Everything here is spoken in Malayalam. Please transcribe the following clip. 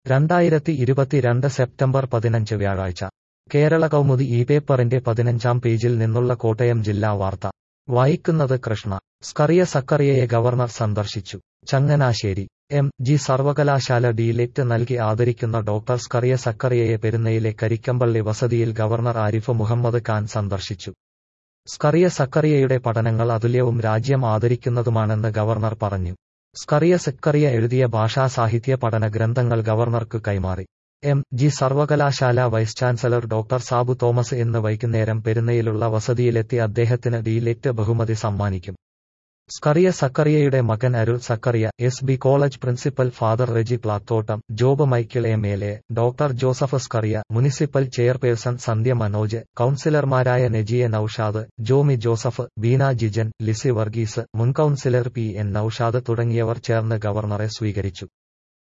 രണ്ടായിരത്തി ഇരുപത്തിരണ്ട് സെപ്റ്റംബർ പതിനഞ്ച് വ്യാഴാഴ്ച കേരള കൗമുദി ഈ പേപ്പറിന്റെ പതിനഞ്ചാം പേജിൽ നിന്നുള്ള കോട്ടയം ജില്ലാ വാർത്ത വായിക്കുന്നത് കൃഷ്ണ സ്കറിയ സക്കറിയയെ ഗവർണർ സന്ദർശിച്ചു ചങ്ങനാശ്ശേരി എം ജി സർവകലാശാല ഡീലിറ്റ് നൽകി ആദരിക്കുന്ന ഡോക്ടർ സ്കറിയ സക്കറിയയെ പെരുന്നയിലെ കരിക്കമ്പള്ളി വസതിയിൽ ഗവർണർ ആരിഫ് മുഹമ്മദ് ഖാൻ സന്ദർശിച്ചു സ്കറിയ സക്കറിയയുടെ പഠനങ്ങൾ അതുല്യവും രാജ്യം ആദരിക്കുന്നതുമാണെന്ന് ഗവർണർ പറഞ്ഞു സ്കറിയ സക്കറിയ എഴുതിയ ഭാഷാ സാഹിത്യ പഠന ഗ്രന്ഥങ്ങൾ ഗവർണർക്ക് കൈമാറി എം ജി സർവകലാശാല vice chancellor doctor Sabu Thomas ഇന്ന് വൈകുന്നേരം പെരുന്നയിലുള്ള വസതിയിലെത്തി അദ്ദേഹത്തിന് ഡീലിറ്റ് ബഹുമതി സമ്മാനിക്കും സ്കറിയ സക്കറിയയുടെ മകൻ Arul Zacharia S B college principal father Reji Plathottam Job Michael M L A doctor Joseph Scaria municipal chairperson Sandhya Manoj കൌൺസിലർമാരായ നെജിയ നൌഷാദ് ജോമി ജോസഫ് ബീന ജിജൻ ലിസി വർഗീസ് മുൻ കൌൺസിലർ പി എൻ നൌഷാദ് തുടങ്ങിയവർ ചേർന്ന് ഗവർണറെ സ്വീകരിച്ചു